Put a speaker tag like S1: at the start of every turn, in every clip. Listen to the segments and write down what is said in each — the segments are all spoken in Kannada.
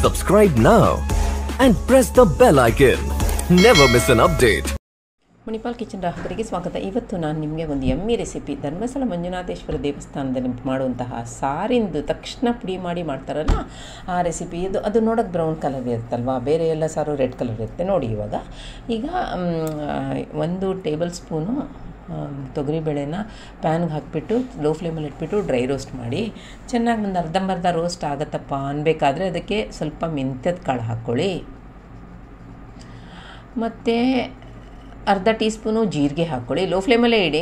S1: Subscribe now and press the bell icon. Never miss an update.
S2: Manipal kitchen ಗ್ರಾಹಕರಿಗೆ ಸ್ವಾಗತ ಇವತ್ತು ನಾನು ನಿಮಗೆ ಒಂದು ಎಮ್ಮಿ ರೆಸಿಪಿ ಧರ್ಮಸ್ಥಳ ಮಂಜುನಾಥೇಶ್ವರ ದೇವಸ್ಥಾನದಲ್ಲಿ ಮಾಡುವಂತಹ ಸಾರಿಂದು ತಕ್ಷಣ ಪುಡಿ ಮಾಡಿ ಮಾಡ್ತಾರಲ್ಲ ಆ ರೆಸಿಪಿ ಇದು ಅದು ನೋಡೋಕೆ ಬ್ರೌನ್ ಕಲರ್ ಇರುತ್ತಲ್ವಾ ಬೇರೆ ಎಲ್ಲ ಸಾರು ರೆಡ್ ಕಲರ್ ಇರುತ್ತೆ ನೋಡಿ ಇವಾಗ ಈಗ ಮ್, ಒಂದು ಟೇಬಲ್ ಸ್ಪೂನು ತೊಗರಿಬೇಳೆನ ಪ್ಯಾನ್ಗೆ ಹಾಕಿಬಿಟ್ಟು ಲೋ ಫ್ಲೇಮಲ್ಲಿ ಇಟ್ಬಿಟ್ಟು ಡ್ರೈ ರೋಸ್ಟ್ ಮಾಡಿ ಚೆನ್ನಾಗಿ ಒಂದು ಅರ್ಧಂಬರ್ಧ ರೋಸ್ಟ್ ಆಗುತ್ತಪ್ಪ ಅನ್ಬೇಕಾದ್ರೆ ಅದಕ್ಕೆ ಸ್ವಲ್ಪ ಮೆಂತ್ಯದ ಕಾಳು ಹಾಕ್ಕೊಳ್ಳಿ ಮತ್ತು ಅರ್ಧ ಟೀ ಸ್ಪೂನು ಜೀರಿಗೆ ಹಾಕ್ಕೊಳ್ಳಿ ಲೋ ಫ್ಲೇಮಲ್ಲೇ ಇಡಿ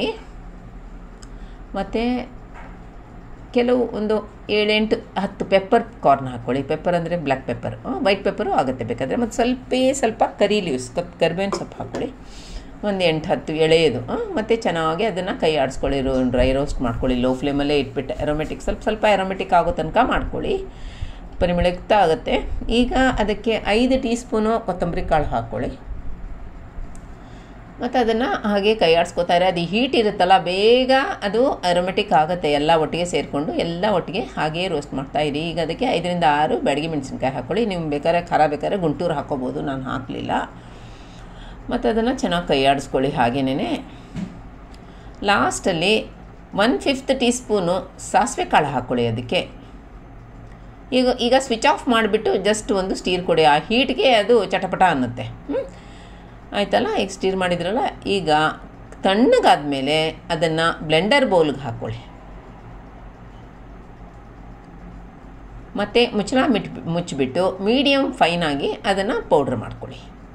S2: ಮತ್ತು ಕೆಲವು ಒಂದು ಏಳೆಂಟು ಹತ್ತು ಪೆಪ್ಪರ್ ಕಾರ್ನ್ ಹಾಕ್ಕೊಳ್ಳಿ ಪೆಪ್ಪರ್ ಅಂದರೆ ಬ್ಲ್ಯಾಕ್ ಪೆಪ್ಪರ್ ವೈಟ್ ಪೆಪ್ಪರು ಆಗುತ್ತೆ ಬೇಕಾದರೆ ಮತ್ತು ಸ್ವಲ್ಪ ಸ್ವಲ್ಪ ಕರಿ ಲೀವ್ಸ್ ಕಪ್ ಕರ್ಬೇವಿನ ಸೊಪ್ಪು ಹಾಕ್ಕೊಳ್ಳಿ ಒಂದು ಎಂಟು ಹತ್ತು ಎಳೆಯದು ಮತ್ತು ಚೆನ್ನಾಗಿ ಅದನ್ನು ಕೈ ಆಡಿಸ್ಕೊಳ್ಳಿ ರೋ ಡ್ರೈ ರೋಸ್ಟ್ ಮಾಡ್ಕೊಳ್ಳಿ ಲೋ ಫ್ಲೇಮಲ್ಲೇ ಇಟ್ಬಿಟ್ಟು ಅರೋಮೆಟಿಕ್ ಸ್ವಲ್ಪ ಸ್ವಲ್ಪ ಅರೋಮೆಟಿಕ್ ಆಗೋ ತನಕ ಮಾಡ್ಕೊಳ್ಳಿ ಪರಿಮಳಯುಕ್ತ ಆಗುತ್ತೆ ಈಗ ಅದಕ್ಕೆ ಐದು ಟೀ ಸ್ಪೂನು ಕೊತ್ತಂಬರಿ ಕಾಳು ಹಾಕ್ಕೊಳ್ಳಿ ಮತ್ತು ಅದನ್ನು ಹಾಗೆ ಕೈ ಆಡಿಸ್ಕೋತಾ ಇರಿ ಅದು ಹೀಟ್ ಇರುತ್ತಲ್ಲ ಬೇಗ ಅದು ಅರೋಮೆಟಿಕ್ ಆಗುತ್ತೆ ಎಲ್ಲ ಒಟ್ಟಿಗೆ ಸೇರಿಕೊಂಡು ಎಲ್ಲ ಒಟ್ಟಿಗೆ ಹಾಗೇ ರೋಸ್ಟ್ ಮಾಡ್ತಾ ಇರಿ ಈಗ ಅದಕ್ಕೆ ಐದರಿಂದ ಆರು ಬೆಳಗ್ಗೆ ಮೆಣಸಿನ್ಕಾಯಿ ಹಾಕ್ಕೊಳ್ಳಿ ನೀವು ಬೇಕಾದ್ರೆ ಖಾರ ಬೇಕಾದ್ರೆ ಗುಂಟೂರು ಹಾಕ್ಕೋಬೋದು ನಾನು ಹಾಕಲಿಲ್ಲ ಮತ್ತು ಅದನ್ನು ಚೆನ್ನಾಗಿ ಕೈ ಆಡಿಸ್ಕೊಳ್ಳಿ ಹಾಗೇನೇ ಲಾಸ್ಟಲ್ಲಿ ಒನ್ ಫಿಫ್ತ್ ಟೀ ಸ್ಪೂನು ಸಾಸಿವೆ ಕಾಳು ಹಾಕ್ಕೊಳ್ಳಿ ಅದಕ್ಕೆ ಈಗ ಈಗ ಸ್ವಿಚ್ ಆಫ್ ಮಾಡಿಬಿಟ್ಟು ಜಸ್ಟ್ ಒಂದು ಸ್ಟೀರ್ ಕೊಡಿ ಆ ಹೀಟ್ಗೆ ಅದು ಚಟಪಟ ಅನ್ನುತ್ತೆ ಹ್ಞೂ ಆಯ್ತಲ್ಲ ಈಗ ಸ್ಟೀರ್ ಮಾಡಿದ್ರಲ್ಲ ಈಗ ತಣ್ಣಗಾದ್ಮೇಲೆ ಅದನ್ನು ಬ್ಲೆಂಡರ್ ಬೌಲ್ಗೆ ಹಾಕ್ಕೊಳ್ಳಿ ಮತ್ತು ಮುಚ್ಚಳ ಮಿಟ್ ಮುಚ್ಚಿಬಿಟ್ಟು ಮೀಡಿಯಮ್ ಫೈನಾಗಿ ಅದನ್ನು ಪೌಡ್ರ್ ಮಾಡ್ಕೊಳ್ಳಿ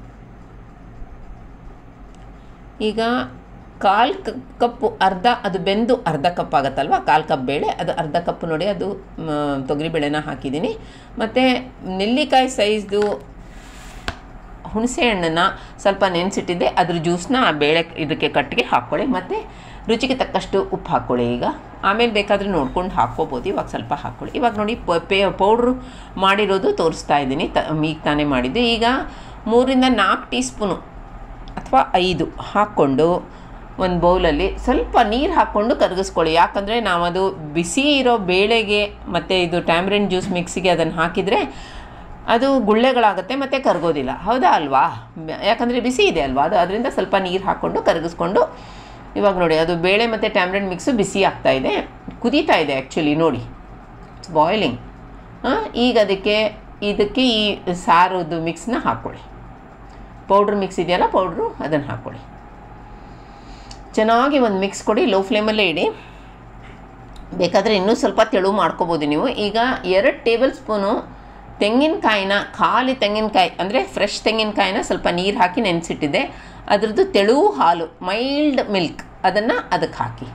S2: ಈಗ ಕಾಲು ಕಪ್ಪು ಅರ್ಧ ಅದು ಬೆಂದು ಅರ್ಧ ಕಪ್ ಆಗುತ್ತಲ್ವ ಕಾಲು ಕಪ್ ಬೇಳೆ ಅದು ಅರ್ಧ ಕಪ್ ನೋಡಿ ಅದು ತೊಗರಿಬೇಳೆನ ಹಾಕಿದ್ದೀನಿ ಮತ್ತು ನೆಲ್ಲಿಕಾಯಿ ಸೈಜ್ದು ಹುಣಸೆ ಹಣ್ಣನ್ನು ಸ್ವಲ್ಪ ನೆನೆಸಿಟ್ಟಿದ್ದೆ ಅದ್ರ ಜ್ಯೂಸನ್ನ ಆ ಬೇಳೆ ಇದಕ್ಕೆ ಕಟ್ಟಿಗೆ ಹಾಕ್ಕೊಳ್ಳಿ ಮತ್ತು ರುಚಿಗೆ ತಕ್ಕಷ್ಟು ಉಪ್ಪು ಹಾಕ್ಕೊಳ್ಳಿ ಈಗ ಆಮೇಲೆ ಬೇಕಾದರೆ ನೋಡ್ಕೊಂಡು ಹಾಕ್ಕೋಬೋದು ಇವಾಗ ಸ್ವಲ್ಪ ಹಾಕ್ಕೊಳ್ಳಿ ಇವಾಗ ನೋಡಿ ಪೇ ಪೌಡ್ರು ಮಾಡಿರೋದು ತೋರಿಸ್ತಾ ಇದ್ದೀನಿ ತ ಈಗ ತಾನೇ ಮಾಡಿದ್ದು ಈಗ ಮೂರಿಂದ ನಾಲ್ಕು ಟೀ ಸ್ಪೂನು ಅಥವಾ ಐದು ಹಾಕ್ಕೊಂಡು ಒಂದು ಬೌಲಲ್ಲಿ ಸ್ವಲ್ಪ ನೀರು ಹಾಕ್ಕೊಂಡು ಕರಗಿಸ್ಕೊಳ್ಳಿ ಯಾಕಂದರೆ ನಾವದು ಬಿಸಿ ಇರೋ ಬೇಳೆಗೆ ಮತ್ತು ಇದು ಟ್ಯಾಮ್ರಿನ್ ಜ್ಯೂಸ್ ಮಿಕ್ಸಿಗೆ ಅದನ್ನು ಹಾಕಿದರೆ ಅದು ಗುಳ್ಳೆಗಳಾಗುತ್ತೆ ಮತ್ತು ಕರಗೋದಿಲ್ಲ ಹೌದಾ ಅಲ್ವಾ ಯಾಕಂದರೆ ಬಿಸಿ ಇದೆ ಅಲ್ವಾ ಅದು ಅದರಿಂದ ಸ್ವಲ್ಪ ನೀರು ಹಾಕ್ಕೊಂಡು ಕರಗಿಸ್ಕೊಂಡು ಇವಾಗ ನೋಡಿ ಅದು ಬೇಳೆ ಮತ್ತು ಟ್ಯಾಮ್ರಿನ್ ಮಿಕ್ಸು ಬಿಸಿ ಆಗ್ತಾ ಇದೆ ಕುದೀತಾ ಇದೆ ಆ್ಯಕ್ಚುಲಿ ನೋಡಿ ಇಟ್ಸ್ ಬಾಯ್ಲಿಂಗ್ ಈಗ ಅದಕ್ಕೆ ಇದಕ್ಕೆ ಈ ಸಾರದ್ದು ಮಿಕ್ಸ್ನ ಹಾಕ್ಕೊಳ್ಳಿ ಪೌಡ್ರ್ ಮಿಕ್ಸ್ ಇದೆಯಲ್ಲ ಪೌಡ್ರು ಅದನ್ನು ಹಾಕ್ಕೊಳ್ಳಿ ಚೆನ್ನಾಗಿ ಒಂದು ಮಿಕ್ಸ್ ಕೊಡಿ ಲೋ ಫ್ಲೇಮಲ್ಲೇ ಇಡಿ ಬೇಕಾದರೆ ಇನ್ನೂ ಸ್ವಲ್ಪ ತೆಳು ಮಾಡ್ಕೋಬೋದು ನೀವು ಈಗ ಎರಡು ಟೇಬಲ್ ಸ್ಪೂನು ತೆಂಗಿನಕಾಯಿನ ಖಾಲಿ ತೆಂಗಿನಕಾಯಿ ಅಂದರೆ ಫ್ರೆಶ್ ತೆಂಗಿನಕಾಯಿನ ಸ್ವಲ್ಪ ನೀರು ಹಾಕಿ ನೆನೆಸಿಟ್ಟಿದ್ದೆ ಅದ್ರದ್ದು ತೆಳು ಹಾಲು ಮೈಲ್ಡ್ ಮಿಲ್ಕ್ ಅದನ್ನು ಅದಕ್ಕೆ ಹಾಕಿ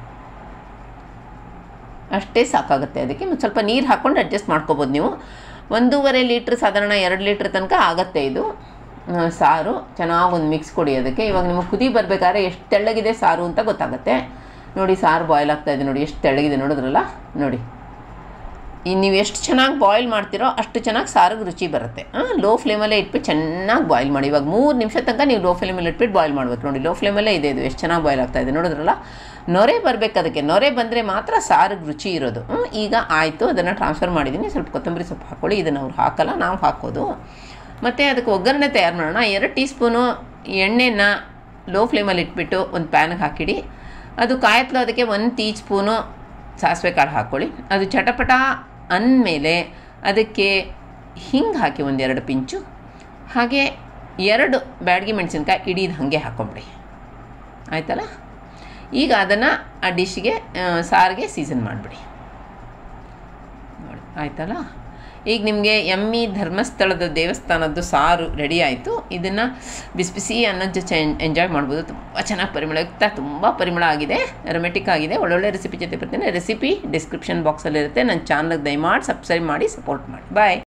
S2: ಅಷ್ಟೇ ಸಾಕಾಗುತ್ತೆ ಅದಕ್ಕೆ ಮತ್ತು ಸ್ವಲ್ಪ ನೀರು ಹಾಕ್ಕೊಂಡು ಅಡ್ಜಸ್ಟ್ ಮಾಡ್ಕೋಬೋದು ನೀವು ಒಂದೂವರೆ ಲೀಟ್ರ್ ಸಾಧಾರಣ ಎರಡು ಲೀಟ್ರ್ ತನಕ ಆಗುತ್ತೆ ಇದು ಸಾರು ಚೆನ್ನಾಗಿ ಒಂದು ಮಿಕ್ಸ್ ಕೊಡಿ ಅದಕ್ಕೆ ಇವಾಗ ನಿಮಗೆ ಕುದಿ ಬರಬೇಕಾದ್ರೆ ಎಷ್ಟು ತೆಳ್ಳಗಿದೆ ಸಾರು ಅಂತ ಗೊತ್ತಾಗುತ್ತೆ ನೋಡಿ ಸಾರು ಬಾಯ್ಲ್ ಆಗ್ತಾ ಇದೆ ನೋಡಿ ಎಷ್ಟು ತೆಳ್ಳಗಿದೆ ನೋಡಿದ್ರಲ್ಲ ನೋಡಿ ಈ ನೀವು ಎಷ್ಟು ಚೆನ್ನಾಗಿ ಬಾಯ್ಲ್ ಮಾಡ್ತೀರೋ ಅಷ್ಟು ಚೆನ್ನಾಗಿ ಸಾರಿಗೆ ರುಚಿ ಬರುತ್ತೆ ಲೋ ಫ್ಲೇಮಲ್ಲೇ ಇಟ್ಬಿಟ್ಟು ಚೆನ್ನಾಗಿ ಬಾಯ್ಲ್ ಮಾಡಿ ಇವಾಗ ಮೂರು ನಿಮಿಷ ತನಕ ನೀವು ಲೋ ಫ್ಲೇಮಲ್ಲಿ ಇಟ್ಬಿಟ್ಟು ಬಾಯ್ಲ್ ಮಾಡಬೇಕು ನೋಡಿ ಲೋ ಫ್ಲೇಮಲ್ಲೇ ಇದೆ ಇದು ಎಷ್ಟು ಚೆನ್ನಾಗಿ ಬಾಯ್ಲ್ ಆಗ್ತಾ ಇದೆ ನೋಡಿದ್ರಲ್ಲ ನೊರೆ ಬರಬೇಕು ಅದಕ್ಕೆ ನೊರೆ ಬಂದರೆ ಮಾತ್ರ ಸಾರಿಗೆ ರುಚಿ ಇರೋದು ಈಗ ಆಯಿತು ಅದನ್ನು ಟ್ರಾನ್ಸ್ಫರ್ ಮಾಡಿದ್ದೀನಿ ಸ್ವಲ್ಪ ಕೊತ್ತಂಬರಿ ಸೊಪ್ಪು ಹಾಕ್ಕೊಳ್ಳಿ ಇದನ್ನು ಅವ್ರು ಹಾಕಲ್ಲ ನಾವು ಹಾಕೋದು ಮತ್ತು ಅದಕ್ಕೆ ಒಗ್ಗರಣೆ ತಯಾರು ಮಾಡೋಣ ಎರಡು ಟೀ ಸ್ಪೂನು ಎಣ್ಣೆನ ಲೋ ಫ್ಲೇಮಲ್ಲಿ ಇಟ್ಬಿಟ್ಟು ಒಂದು ಪ್ಯಾನ್ಗೆ ಹಾಕಿಡಿ ಅದು ಕಾಯತ್ಲು ಅದಕ್ಕೆ ಒಂದು ಟೀ ಸ್ಪೂನು ಸಾಸಿವೆ ಕಾಳು ಹಾಕ್ಕೊಳ್ಳಿ ಅದು ಚಟಪಟ ಅಂದಮೇಲೆ ಅದಕ್ಕೆ ಹಿಂಗೆ ಹಾಕಿ ಒಂದೆರಡು ಪಿಂಚು ಹಾಗೆ ಎರಡು ಬ್ಯಾಡಗಿ ಮೆಣಸಿನ್ಕಾಯಿ ಇಡೀದು ಹಾಗೆ ಹಾಕ್ಕೊಂಬಿಡಿ ಆಯ್ತಲ್ಲ ಈಗ ಅದನ್ನು ಆ ಡಿಶ್ಗೆ ಸಾರಿಗೆ ಸೀಸನ್ ಮಾಡಿಬಿಡಿ ನೋಡಿ ಆಯ್ತಲ್ಲ ಈಗ ನಿಮಗೆ ಎಮ್ಮಿ ಧರ್ಮಸ್ಥಳದ ದೇವಸ್ಥಾನದ್ದು ಸಾರು ರೆಡಿ ಆಯಿತು ಇದನ್ನು ಬಿಸಿ ಬಿಸಿ ಅನ್ನದ ಜೊತೆ ಎಂಜಾಯ್ ಮಾಡ್ಬೋದು ತುಂಬ ಚೆನ್ನಾಗಿ ಪರಿಮಳಯುಕ್ತ ತುಂಬ ಪರಿಮಳ ಆಗಿದೆ ಅರೋಮೆಟಿಕ್ ಆಗಿದೆ ಒಳ್ಳೊಳ್ಳೆ ರೆಸಿಪಿ ಜೊತೆ ಬರ್ತೀನಿ ರೆಸಿಪಿ ಡಿಸ್ಕ್ರಿಪ್ಷನ್ ಬಾಕ್ಸಲ್ಲಿರುತ್ತೆ ನನ್ನ ಚಾನಲ್ಗೆ ದಯಮಾಡಿ ಸಬ್ಸ್ಕ್ರೈಬ್ ಮಾಡಿ ಸಪೋರ್ಟ್ ಮಾಡಿ ಬಾಯ್